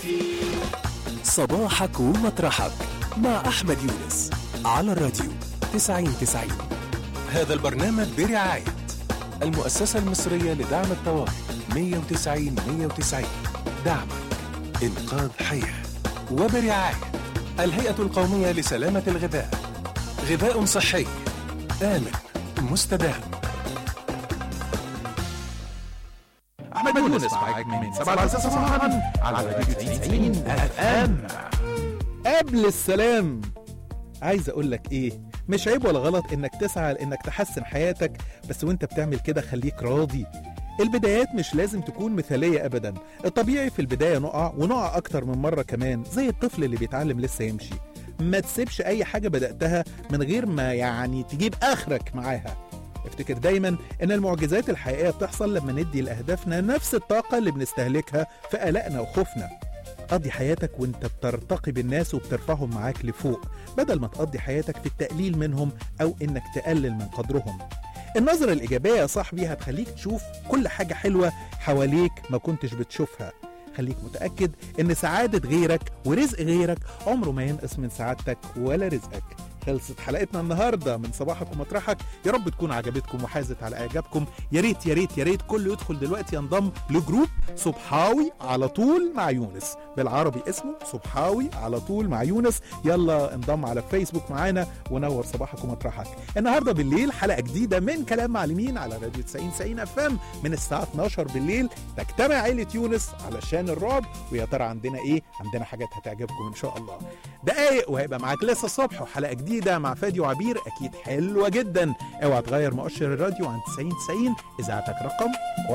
صباحك ومطرحك مع أحمد يونس على الراديو 9090 هذا البرنامج برعاية المؤسسة المصرية لدعم الطوارئ 190 190 دعمك إنقاذ حياة وبرعاية الهيئة القومية لسلامة الغذاء غذاء صحي آمن مستدام احمد يونس معاك من 7 ل 9 صباحا على راديو 90 اف ام قبل السلام عايز اقول لك ايه مش عيب ولا غلط انك تسعى لانك تحسن حياتك بس وانت بتعمل كده خليك راضي البدايات مش لازم تكون مثالية أبدا الطبيعي في البداية نقع ونقع أكتر من مرة كمان زي الطفل اللي بيتعلم لسه يمشي ما تسيبش أي حاجة بدأتها من غير ما يعني تجيب آخرك معاها افتكر دايما ان المعجزات الحقيقية بتحصل لما ندي لأهدافنا نفس الطاقة اللي بنستهلكها في قلقنا وخوفنا قضي حياتك وانت بترتقي بالناس وبترفعهم معاك لفوق بدل ما تقضي حياتك في التقليل منهم او انك تقلل من قدرهم النظرة الإيجابية يا صاحبي هتخليك تشوف كل حاجة حلوة حواليك ما كنتش بتشوفها خليك متأكد إن سعادة غيرك ورزق غيرك عمره ما ينقص من سعادتك ولا رزقك خلصت حلقتنا النهارده من صباحك ومطرحك يا رب تكون عجبتكم وحازت على اعجابكم يا ريت يا ريت يا ريت كله يدخل دلوقتي ينضم لجروب صبحاوي على طول مع يونس بالعربي اسمه صبحاوي على طول مع يونس يلا انضم على فيسبوك معانا ونور صباحك ومطرحك النهارده بالليل حلقه جديده من كلام معلمين على راديو 90 90 اف ام من الساعه 12 بالليل تجتمع عيله يونس علشان الرعب ويا ترى عندنا ايه عندنا حاجات هتعجبكم ان شاء الله دقايق وهيبقى معاك لسه الصبح وحلقه جديده مع فادي وعبير اكيد حلوه جدا اوعى تغير مؤشر الراديو عن 90 90 اذاعتك رقم